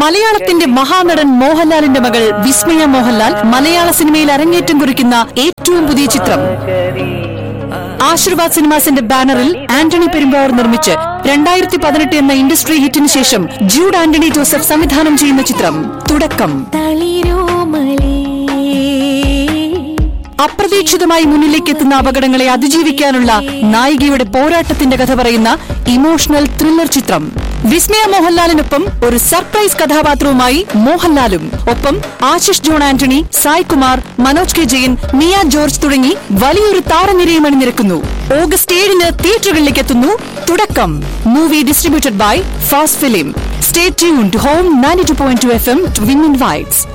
മലയാളത്തിന്റെ മഹാനടൻ മോഹൻലാലിന്റെ മകൾ വിസ്മയ മോഹൻലാൽ മലയാള സിനിമയിൽ അരങ്ങേറ്റം കുറിക്കുന്ന ഏറ്റവും പുതിയ ചിത്രം ആശീർവാദ് സിനിമാസിന്റെ ബാനറിൽ ആന്റണി പെരുമ്പാവൂർ നിർമ്മിച്ച് രണ്ടായിരത്തി പതിനെട്ട് എന്ന ഇൻഡസ്ട്രി ഹിറ്റിന് ശേഷം ജൂഡ് ആന്റണി ജോസഫ് സംവിധാനം ചെയ്യുന്ന ചിത്രം തുടക്കം അപ്രതീക്ഷിതമായി മുന്നിലേക്ക് എത്തുന്ന അപകടങ്ങളെ അതിജീവിക്കാനുള്ള നായികയുടെ പോരാട്ടത്തിന്റെ കഥ പറയുന്ന ഇമോഷണൽ ത്രില്ലർ ചിത്രം വിസ്മയ മോഹൻലാലിനൊപ്പം ഒരു സർപ്രൈസ് കഥാപാത്രവുമായി മോഹൻലാലും ഒപ്പം ആശിഷ് ജോൺ ആന്റണി സായ് കുമാർ മനോജ് കെ ജയൻ മിയ ജോർജ് തുടങ്ങി വലിയൊരു താരനിരയും അണിനിരക്കുന്നു ഓഗസ്റ്റ് ഏഴിന് തിയേറ്ററുകളിലേക്ക് എത്തുന്നു Thudakkam movie distributed by fast film stay tune home ninety two point two F M win whites